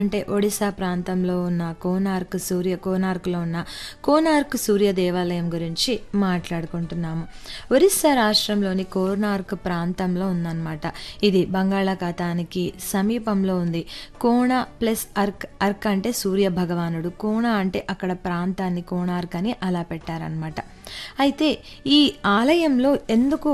అంటే ఒడిశా ప్రాంతంలో ఉన్న కోనార్క్ సూర్య కోనార్క్లో ఉన్న కోనార్క్ సూర్య దేవాలయం గురించి మాట్లాడుకుంటున్నాము ఒరిస్సా రాష్ట్రంలోని కోనార్క్ ప్రాంతంలో ఉందన్నమాట ఇది బంగాళాఖాతానికి సమీపంలో ఉంది కోణ ప్లస్ అర్క్ అర్క్ అంటే సూర్య భగవానుడు కోణ అంటే అక్కడ ప్రాంతాన్ని కోణార్క్ అని అలా పెట్టారనమాట అయితే ఈ ఆలయంలో ఎందుకు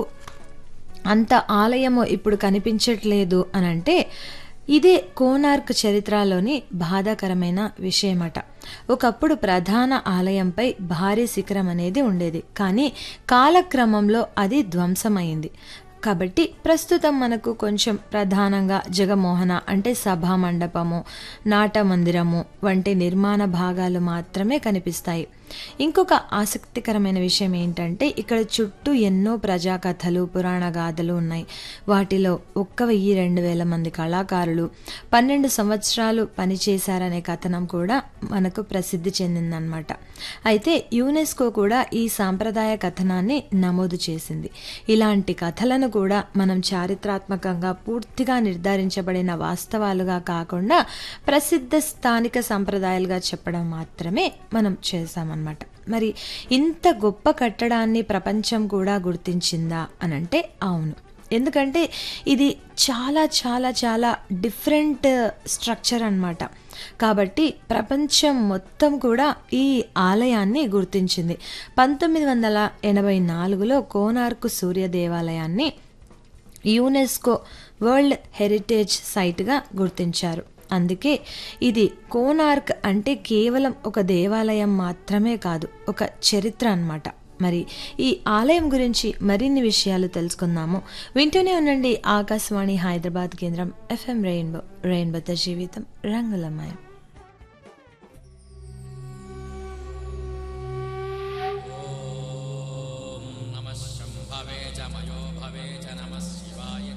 అంత ఆలయము ఇప్పుడు కనిపించట్లేదు అని అంటే ఇదే కోనార్క్ చరిత్రలోని బాధాకరమైన విషయమట ఒకప్పుడు ప్రధాన ఆలయంపై భారీ శిఖరం అనేది ఉండేది కానీ కాలక్రమంలో అది ధ్వంసమైంది కాబట్టి ప్రస్తుతం మనకు కొంచెం ప్రధానంగా జగమోహన అంటే సభా మండపము నాట మందిరము వంటి నిర్మాణ భాగాలు మాత్రమే కనిపిస్తాయి ఇంకొక ఆసక్తికరమైన విషయం ఏంటంటే ఇక్కడ చుట్టూ ఎన్నో ప్రజాకథలు పురాణ గాథలు ఉన్నాయి వాటిలో ఒక్క వెయ్యి రెండు వేల మంది కళాకారులు పన్నెండు సంవత్సరాలు పనిచేశారనే కథనం కూడా మనకు ప్రసిద్ధి చెందిందనమాట అయితే యునెస్కో కూడా ఈ సాంప్రదాయ కథనాన్ని నమోదు చేసింది ఇలాంటి కథలను కూడా మనం చారిత్రాత్మకంగా పూర్తిగా నిర్ధారించబడిన వాస్తవాలుగా కాకుండా ప్రసిద్ధ స్థానిక సంప్రదాయాలుగా చెప్పడం మాత్రమే మనం చేశామన్నమాట మరి ఇంత గొప్ప కట్టడాన్ని ప్రపంచం కూడా గుర్తించిందా అనంటే అవును ఎందుకంటే ఇది చాలా చాలా చాలా డిఫరెంట్ స్ట్రక్చర్ అన్నమాట కాబట్టి ప్రపంచం మొత్తం కూడా ఈ ఆలయాన్ని గుర్తించింది పంతొమ్మిది వందల ఎనభై నాలుగులో కోనార్కు సూర్య దేవాలయాన్ని యునెస్కో వరల్డ్ హెరిటేజ్ సైట్గా గుర్తించారు అందుకే ఇది కోనార్క్ అంటే కేవలం ఒక దేవాలయం మాత్రమే కాదు ఒక చరిత్ర అన్నమాట మరి ఈ ఆలయం గురించి మరిన్ని విషయాలు తెలుసుకుందాము వింటూనే ఉండండి ఆకాశవాణి హైదరాబాద్ కేంద్రం ఎఫ్ఎం రెయిన్బో రెయిన్బోతో జీవితం రంగులమయం నమ శంభవే చ మయో భవే చ నమ శివాయ